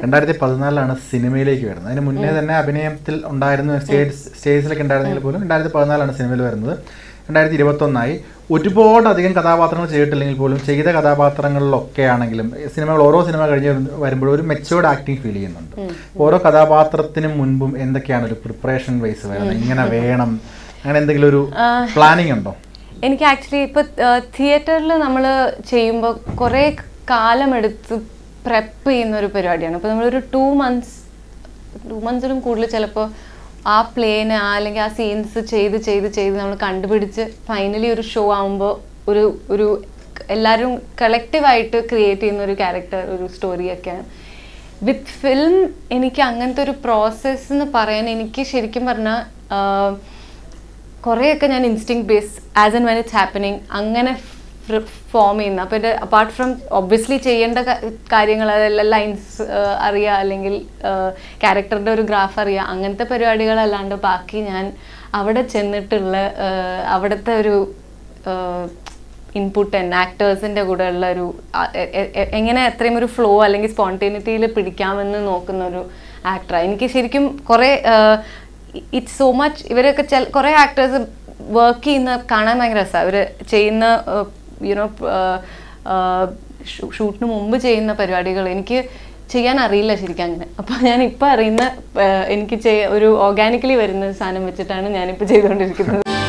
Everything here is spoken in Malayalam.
രണ്ടായിരത്തി പതിനാലിലാണ് സിനിമയിലേക്ക് വരുന്നത് അതിന് മുന്നേ തന്നെ അഭിനയത്തിൽ ഉണ്ടായിരുന്നു സ്റ്റേജ് സ്റ്റേജിലൊക്കെ ഉണ്ടായിരുന്നെങ്കിൽ പോലും രണ്ടായിരത്തി പതിനാലാണ് സിനിമയിൽ വരുന്നത് രണ്ടായിരത്തി ഇരുപത്തൊന്നായി ഒരുപാട് അധികം കഥാപാത്രങ്ങൾ ചെയ്തിട്ടില്ലെങ്കിൽ പോലും ചെയ്ത കഥാപാത്രങ്ങളിലൊക്കെ ആണെങ്കിലും സിനിമകൾ ഓരോ സിനിമ കഴിഞ്ഞ് വരുന്ന- വരുമ്പോഴും ഒരു മെച്ചുവേർഡ് ആക്ടിങ് ഫീൽ ചെയ്യുന്നുണ്ട് ഓരോ കഥാപാത്രത്തിനും മുൻപും എന്തൊക്കെയാണ് ഒരു പ്രിപ്പറേഷൻ വൈസ് വരുന്നത് ഇങ്ങനെ വേണം അങ്ങനെ എന്തെങ്കിലും ഒരു പ്ലാനിങ് ഉണ്ടോ എനിക്ക് ആക്ച്വലി ഇപ്പോൾ തിയേറ്ററിൽ നമ്മൾ ചെയ്യുമ്പോൾ കുറേ കാലമെടുത്ത് പ്രെപ്പ് ചെയ്യുന്ന ഒരു പരിപാടിയാണ് അപ്പോൾ നമ്മളൊരു ടു മന്ത്സ് ടു മന്ത്സിലും കൂടുതൽ ചിലപ്പോൾ ആ പ്ലേന് ആ അല്ലെങ്കിൽ ആ സീൻസ് ചെയ്ത് ചെയ്ത് ചെയ്ത് നമ്മൾ കണ്ടുപിടിച്ച് ഫൈനലി ഒരു ഷോ ആകുമ്പോൾ ഒരു ഒരു എല്ലാവരും കളക്റ്റീവായിട്ട് ക്രിയേറ്റ് ചെയ്യുന്ന ഒരു ക്യാരക്ടർ ഒരു സ്റ്റോറിയൊക്കെയാണ് വിത്ത് ഫിലിം എനിക്ക് അങ്ങനത്തെ ഒരു പ്രോസസ്സ് എന്ന് പറയാൻ എനിക്ക് ശരിക്കും പറഞ്ഞാൽ കുറേയൊക്കെ ഞാൻ instinct based as and when it's happening അങ്ങനെ ഫോം ചെയ്യുന്ന അപ്പോൾ എൻ്റെ അപ്പാർട്ട് ഫ്രം ഒബ്വിയസ്ലി ചെയ്യേണ്ട ക- കാര്യങ്ങൾ അതെല്ലാം ലൈൻസ് അറിയുക അല്ലെങ്കിൽ ക്യാരക്ടറുടെ ഒരു ഗ്രാഫ് അറിയുക അങ്ങനത്തെ പരിപാടികളല്ലാണ്ട് ബാക്കി ഞാൻ അവിടെ ചെന്നിട്ടുള്ള ആഹ് അവിടുത്തെ ഒരു ഇൻപുട്ട് തന്നെ ആക്ടേഴ്സിൻ്റെ കൂടെ ഉള്ള ഒരു ആ, എ- എ- എ- എങ്ങനെ എത്രയും ഒരു ഫ്ലോ അല്ലെങ്കിൽ സ്പോണ്ടേനിറ്റിയിൽ പിടിക്കാമെന്ന് നോക്കുന്ന ഒരു ആക്ടറാണ് എനിക്ക് ശരിക്കും കുറേ ഇറ്റ്സ് സോ മച്ച് ഇവരൊക്കെ ചില കുറേ ആക്ടേഴ്സ് വർക്ക് ചെയ്യുന്ന കാണാൻ ഭയങ്കര രസമാണ് അവർ ചെയ്യുന്ന യുനോ ഷൂട്ടിന് മുമ്പ് ചെയ്യുന്ന പരിപാടികൾ എനിക്ക് ചെയ്യാൻ അറിയില്ല ശരിക്കും അങ്ങനെ അപ്പോൾ ഞാൻ ഇപ്പോൾ അറിയുന്ന ആ, എനിക്ക് ചെയ്യ- ഒരു ഓർഗാനിക്കലി വരുന്ന സാധനം വെച്ചിട്ടാണ് ഞാനിപ്പോൾ ചെയ്തുകൊണ്ടിരിക്കുന്നത്